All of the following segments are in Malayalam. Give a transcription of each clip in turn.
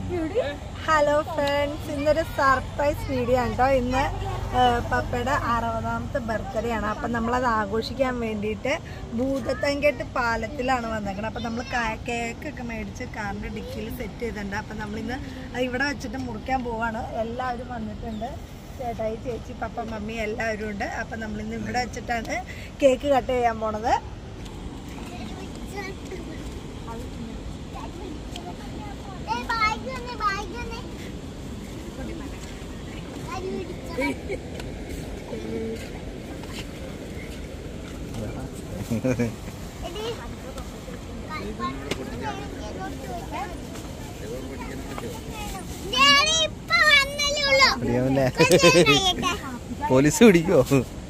ഹലോ ഫ്രണ്ട്സ് ഇന്നൊരു സർപ്രൈസ് വീഡിയോ ആണ് കേട്ടോ ഇന്ന് ആ, പപ്പയുടെ അറുപതാമത്തെ ബർത്ത്ഡേ ആണ് അപ്പം നമ്മളത് ആഘോഷിക്കാൻ വേണ്ടിയിട്ട് ഭൂതത്തങ്കെട്ട് പാലത്തിലാണ് വന്നേക്കുന്നത് അപ്പം നമ്മൾ കേക്കൊക്കെ മേടിച്ച് കാറിൻ്റെ ഡിക്കിയിൽ സെറ്റ് ചെയ്തിട്ടുണ്ട് അപ്പം നമ്മളിന്ന് അത് ഇവിടെ വെച്ചിട്ട് മുറിക്കാൻ പോവാണ് എല്ലാവരും വന്നിട്ടുണ്ട് ചേട്ടായി ചേച്ചി പപ്പ മമ്മി എല്ലാവരും ഉണ്ട് അപ്പം നമ്മളിന്ന് ഇവിടെ വെച്ചിട്ടാണ് കേക്ക് കട്ട് ചെയ്യാൻ പോണത് അറിയാമല്ലേ പോലീസ് പിടിക്കോ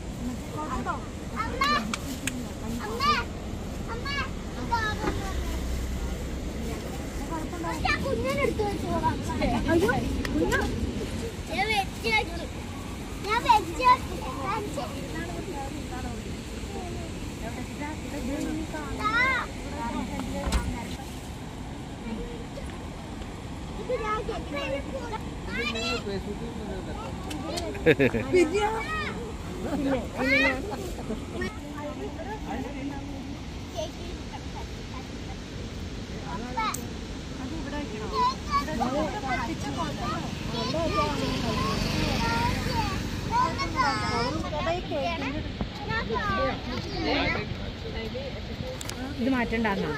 ഇത് മാറ്റണ്ടാന്നോ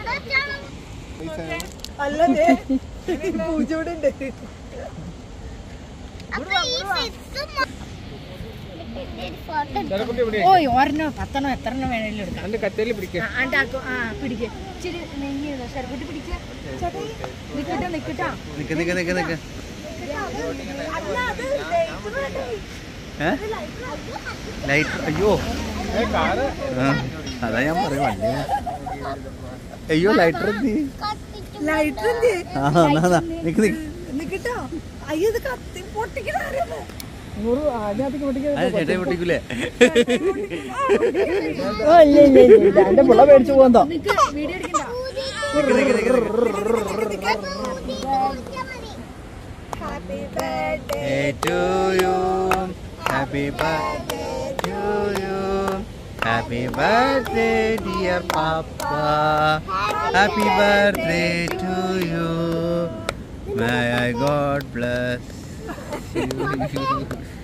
അല്ല പൂജോടുണ്ട് ഓയ് ഒരെണ്ണോ പത്തെണ്ണോ എത്രണ്ണോ വേണേലും എടുക്കാം ആ, ആണ്ടാക്കും ആ പിടിക്ക് ഇച്ചിരി നെയ്യ് ശർക്കുട്ടി പിടിക്ക ചേട്ടാ നിക്കട്ടോ നിക്കട്ടോ നിക്ക് നിക്ക് നിക്ക് നിക്ക് ലൈറ്റ് അയ്യോ ആ, അതാ ഞാൻ പറയാം വണ്ടി അയ്യോ ലൈറ്റർ എന്തി ലൈറ്റർ എന്ത് ആ എന്നാ, എന്നാ. നിക്ക് നിക്ക് നിക്കട്ടോ അയ്യോ ഇത് കത്തി പൊട്ടിക്കണ അത് ചേട്ടായി പൊട്ടിക്കൂലേ എന്റെ പിള്ള മേടിച്ചു പോകാ വീഡിയോ എടുക്കണ്ട നിക്ക് നിക്ക് നിക്ക് നിക്ക് happy birthday Hey to you, happy birthday to you, happy birthday dear Papa, happy birthday to you, may I God bless you.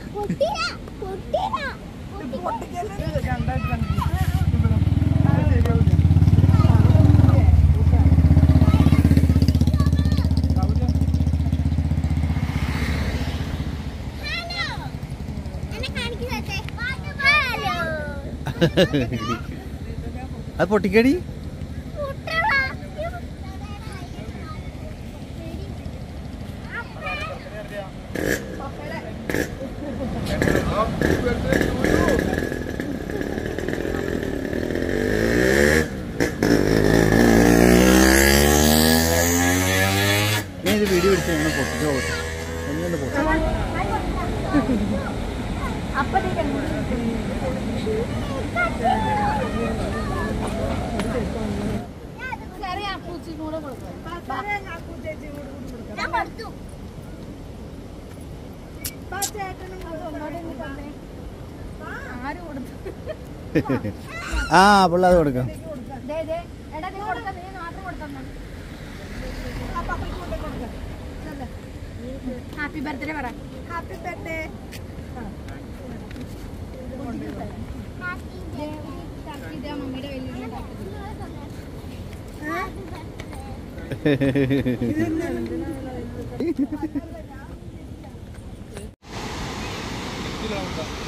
അത് പൊട്ടിക്കടി ഞാൻ ഇത് വീഡിയോ എടുത്ത് ഞങ്ങൾ പൊട്ടിച്ചു പോകട്ടെ ഒന്നുകൊണ്ട് പൊട്ടി ആ പിള്ള അത് കൊടുക്കാം ഹാപ്പി ബർത്ത്ഡേ പറ ഹാപ്പി ബർത്ത്ഡേ മമ്മിയുടെ വലിയ ഇതെന്താണ്